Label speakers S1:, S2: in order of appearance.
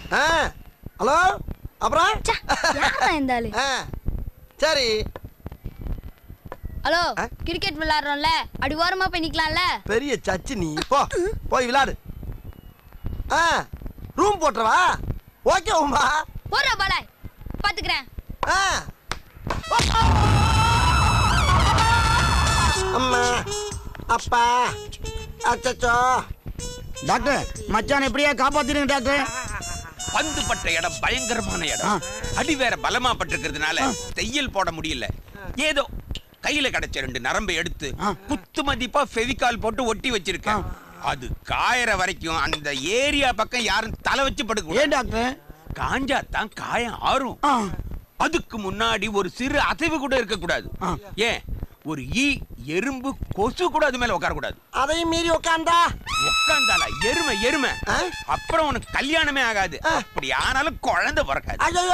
S1: ஆ hello அப்புறம்
S2: ச்சே, யாரா இந்த ஆளு
S1: ஆ சரி
S2: ஹலோ
S1: ஆ?
S2: கிரிக்கெட் விளையாடுறோம்ல அப்படி ஓரமா போய் நிக்கலாம்ல
S1: பெரிய சச்சு நீ போ போய் விளாடு ஆ ரூம் போட்டுறவா ஓகே உமா
S2: போடுற பால பாத்துக்கிறேன்
S1: ஆ அம்மா அப்பா அச்சச்சோ
S3: டாக்டர் மச்சான் எப்படியா காப்பாத்திருங்க டாக்டர்
S4: பந்து பட்ட இடம் பயங்கரமான இடம் அடி வேற பலமா பட்டிருக்கிறதுனால தையல் போட முடியல ஏதோ கையில கிடைச்ச ரெண்டு நரம்பை எடுத்து குத்து மதிப்பா ஃபெவிகால் போட்டு ஒட்டி வச்சிருக்கேன் அது காயற வரைக்கும் அந்த ஏரியா பக்கம் யாரும் தலை வச்சு படுக்க
S3: ஏன் டாக்டர்
S4: காஞ்சா தான் காயம் ஆறும்
S3: ஆ.
S4: அதுக்கு முன்னாடி ஒரு சிறு அசைவு கூட இருக்க கூடாது ஏன் ஒரு ஈ எறும்பு கொசு கூட அது மேல உட்கார கூடாது
S1: அதையும் மீறி உக்காந்தா
S4: உட்காந்தால எருமை எருமை
S1: ஆ?
S4: அப்புறம் உனக்கு கல்யாணமே ஆகாது அப்படி ஆனாலும் குழந்தை பிறக்காது
S1: ஐயோ